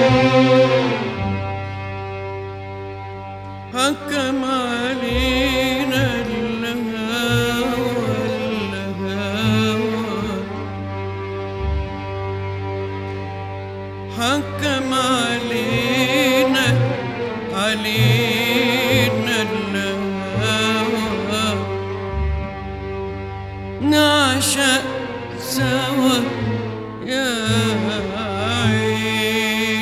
حكم علينا الهوى الهوى حكم علينا علينا الهوى نعشق سوا يا عين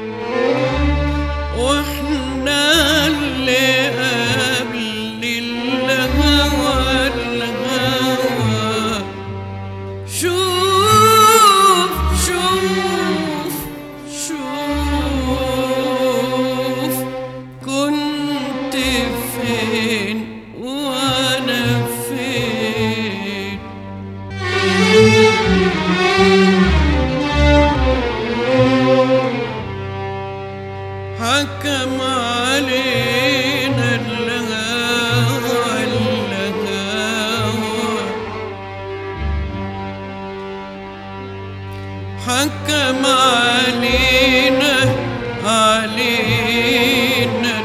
واحنا اللي قبل الهوى الهوى شوف شوف شوف كنت فين وانا فين حكم علينا الهوى الهوى حكم علينا علينا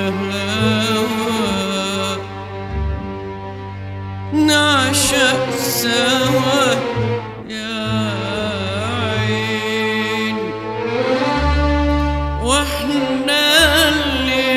الهوى نعشق سوا يا عين واحنا اللي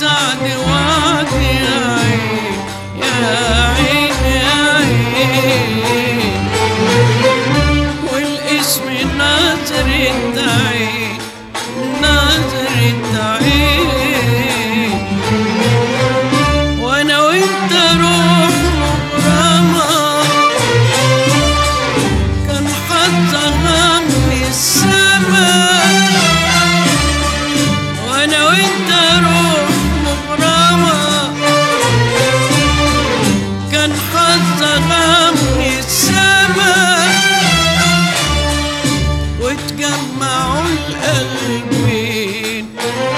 السعد وعدي يا عين يا عين يا عين والاسم ناظر الدعين ناظر الدعين وانا وانت روح مغرمة كان حظها من السما وانا وانت روح مغرمة كان حظها من السما وتجمعوا القلبين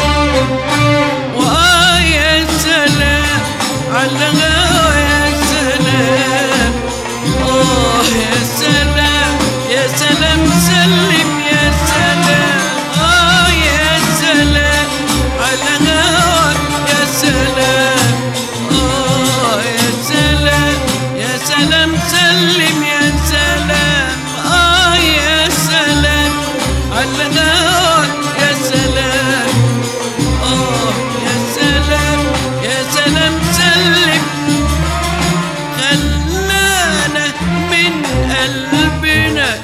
وآه يا سلام على الغوا يا سلام آه يا سلام يا سلام سلم يا سلام آه يا سلام على الغوا يا سلام آه يا سلام يا سلام سلم يا سلام آه يا سلام على الغوا يا سلام آه يا سلام يا سلام سلم خلانا من قلبنا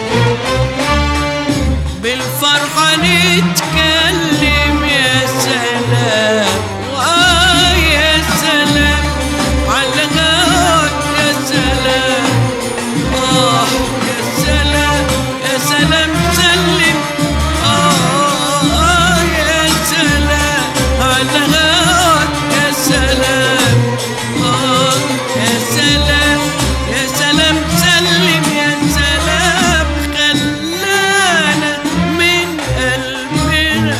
بالفرحة نتكلم يا سلام وآه يا سلام على الغوت يا سلام آه يا سلام يا سلام سلم آه آه يا سلام على الغوت يا سلام آه يا سلام يا سلام سلم يا سلام خلانا من قلبنا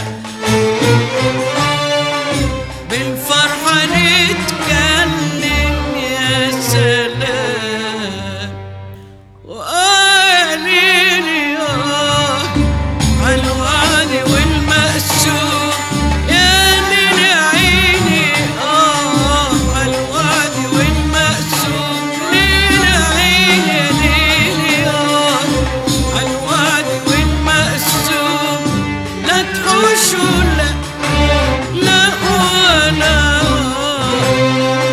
بالفرحة نتكلم يا سلام وقاليلي آه عالوعد والمقسوم يا ليل عيني آه عالوعد والمقسوم ليل عيني يا ليلي آه عالوعد والمقسوم لا تحوشوا لا لا ولا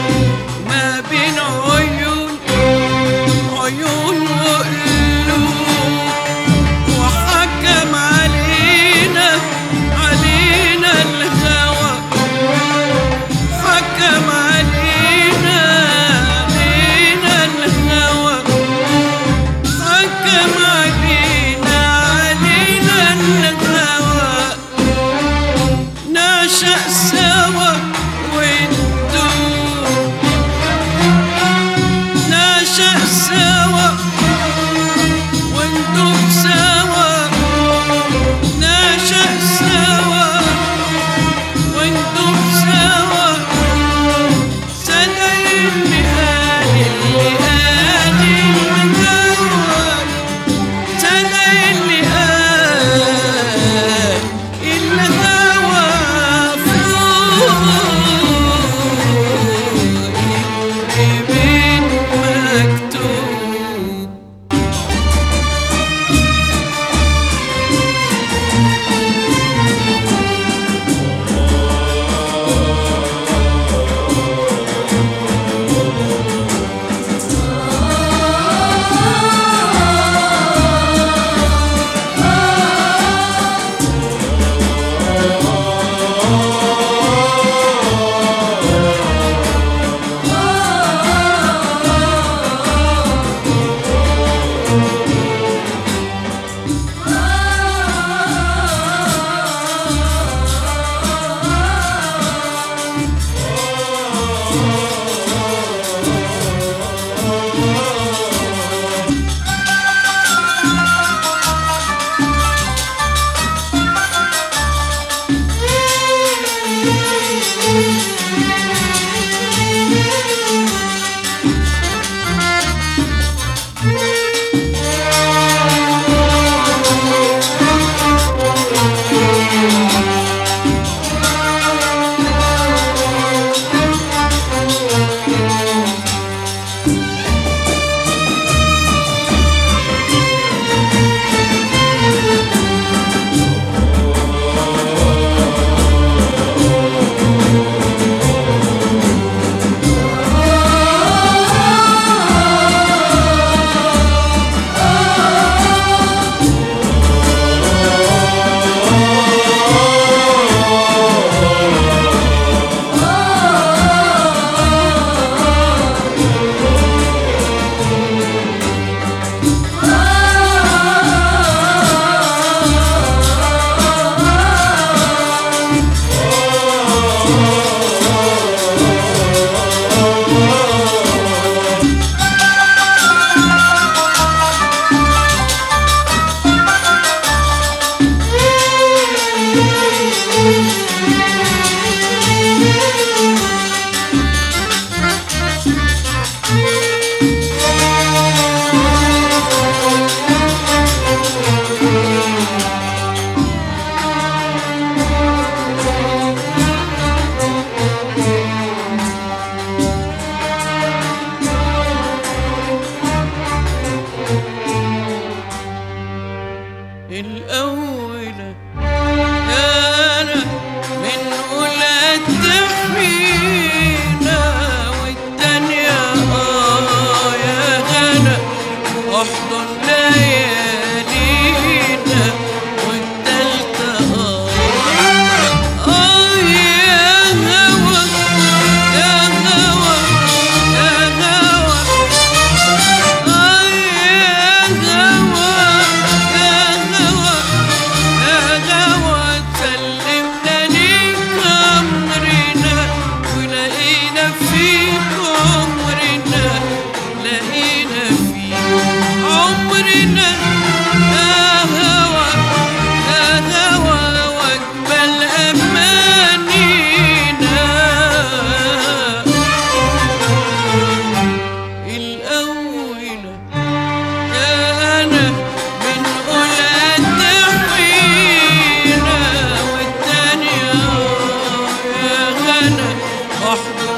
احضن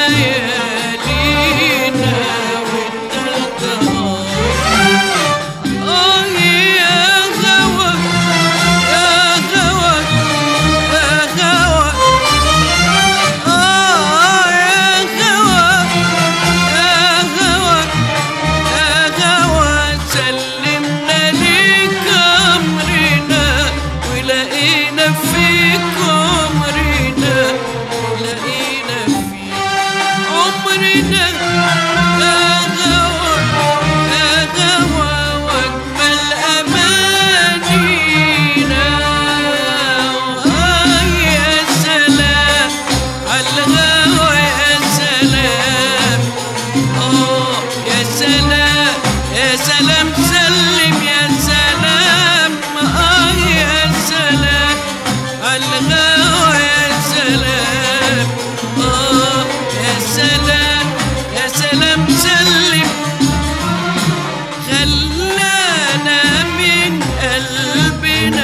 ليالينا والتلقى آه يا غوى يا غوى يا غوى آه يا غوى يا غوى يا غوى سلمنا ليك أمرنا ولقينا فيك عمرنا لقينا فيك عمرنا يا غوى يا غوى واجمل امانينا آه يا سلام عالغوى يا سلام آه يا سلام يا سلام سلم يا سلام آه يا سلام عالغوى يا سلام آه يا سلام يا سلام سلم خلانا من قلبنا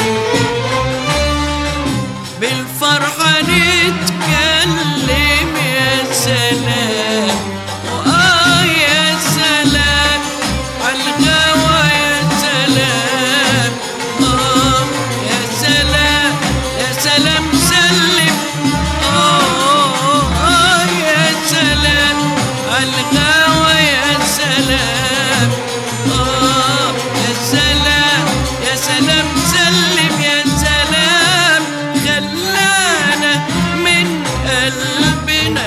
بالفرحة نتكلم يا سلام وآه يا سلام عالغوا يا سلام آه يا سلام يا سلام سلم آه آه يا سلام عالغوا يا سلام آه يا سلام يا سلام سلم يا سلام خلانا من قلبنا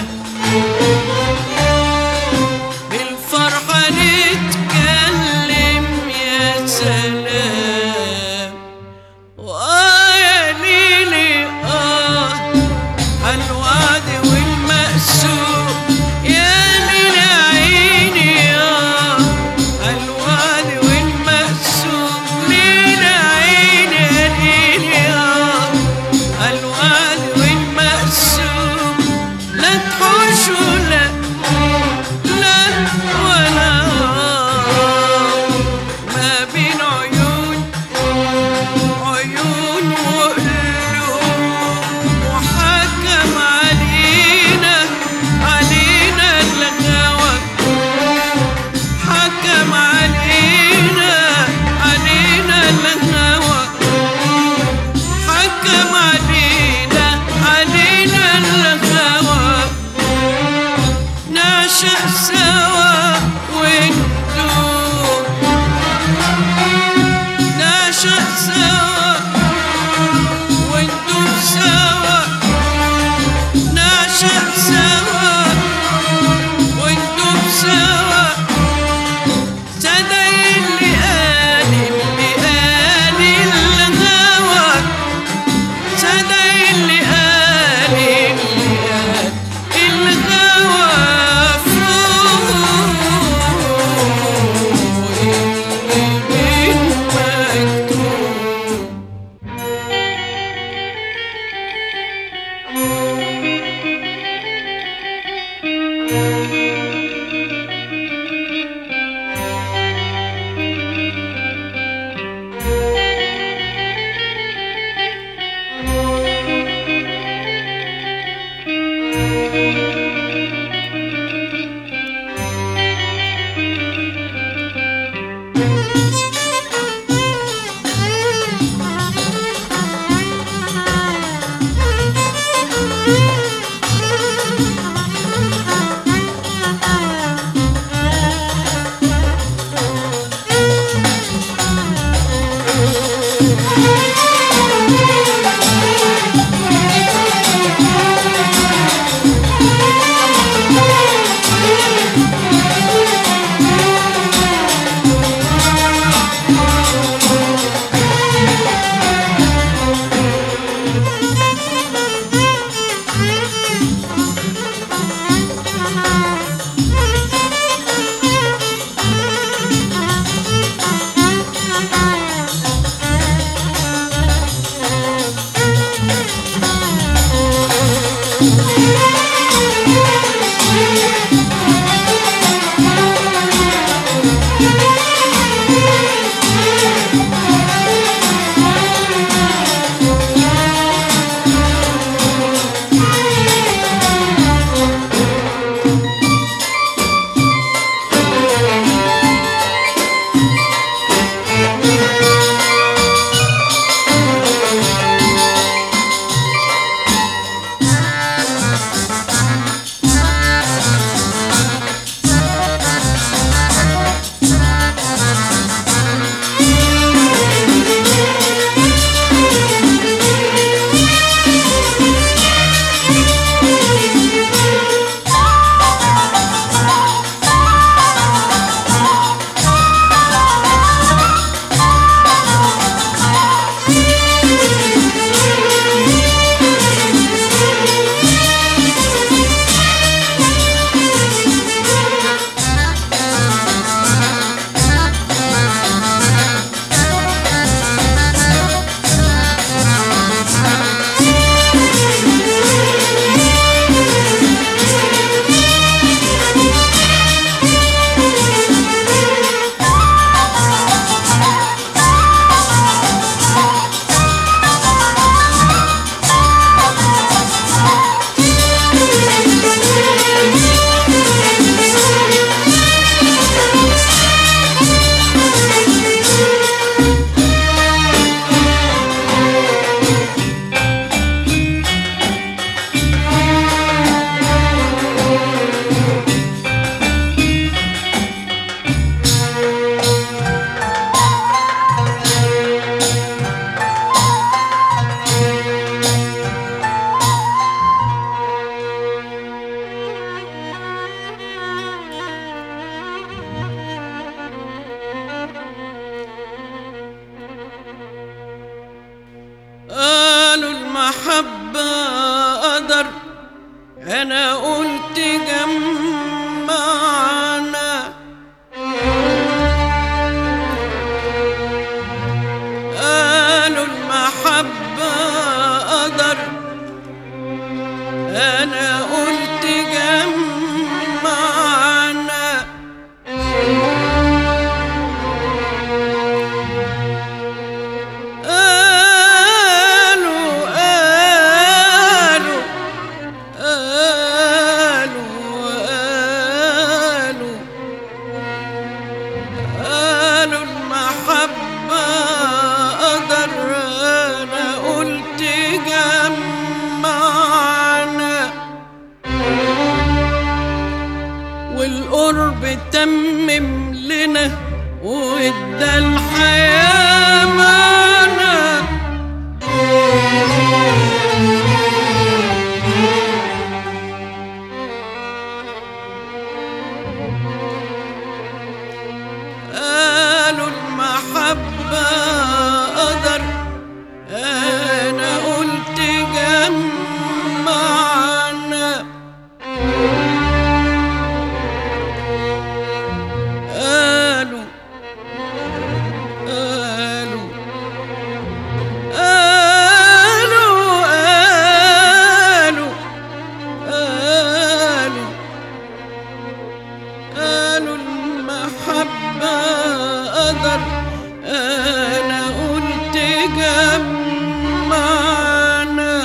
بالفرحة نتكلم يا سلام وآه يا ليلي آه عالوعد والمقسوم يا ليل عيني آه عالوعد والمقسوم ليل عيني يا ليلي آه عالوعد والمقسوم لا تحوش ولا لا ولا ما بين عيون عيون وقلوب وحكم علينا علينا الغوى حكم علينا علينا الهوى حكم علينا علينا الهوى نعشق سوا وندوب نعشق سوا وندوب سوا نعشق سوا وندوب سوا صدق اللي قال اللي قال الهوى صدق اللي قال اللي قال الهوى فوق اللي مكتوب انا قلت جمعنا قالوا المحبة قدر انا قلت جمعنا قالوا قالوا قالوا قالوا قالوا المحبة قدر أنا قلت جمعنا والقرب تمم لنا وادى الحياة معنا قالوا المحبة قدر أنا قلت جمعنا قالوا قالوا قالوا قالوا قالوا قالوا المحبة قدر أنا قلت جمعنا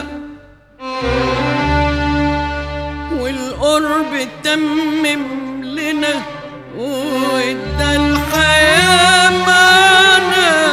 والقرب تمم لنا وادى الحياة معنا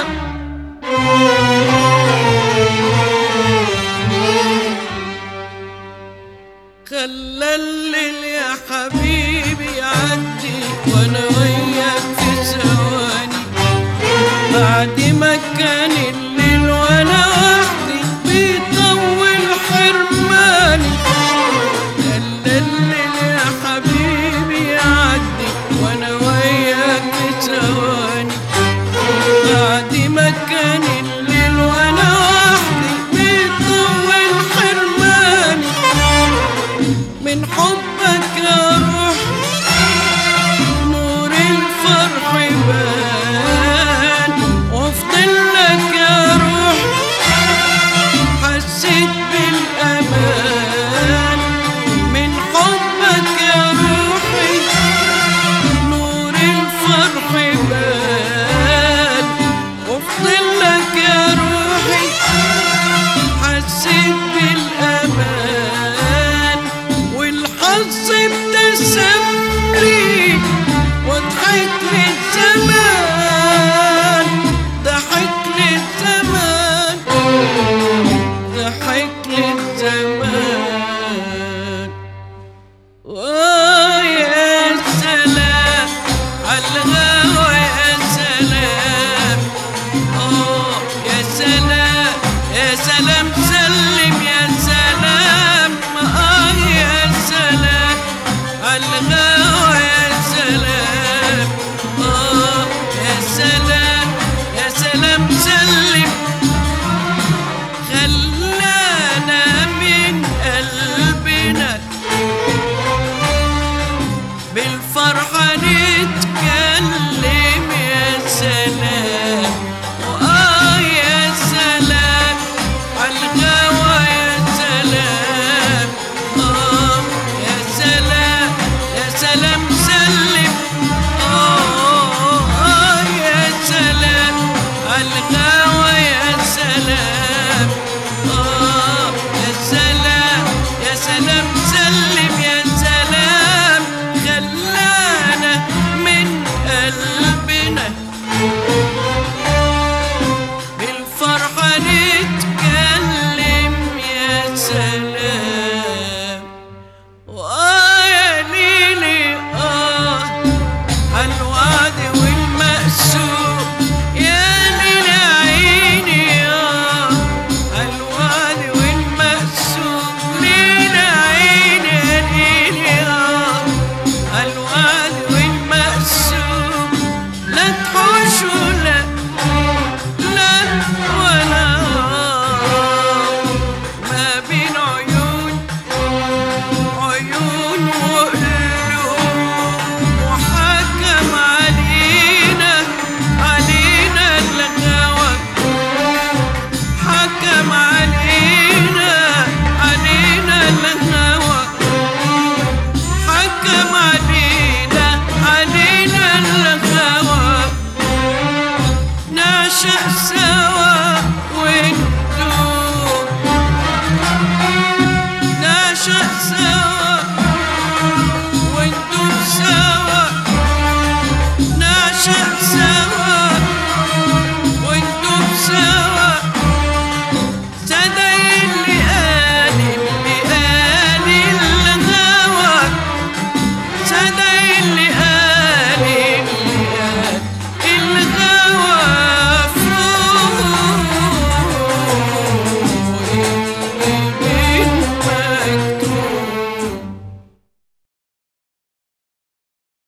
خلى الليل يا حبيبي يعدي وانا وياك في ثواني بعد ما كان الليل وانا وحدي بيطول حرماني خلى الليل يا حبيبي يعدي وانا وياك في ثواني بعد ما كان الليل وانا وحدي بيطول حرماني من حبك يا روح نور الفرح بان وافضل لك يا روح حسيت بالامان من حبك يا روحي نور الفرح بان وافضل لك يا روحي حسيت بالامان والحظ ابتسم لي وضحك لي الزمان ضحك لي الزمان ضحك لي الزمان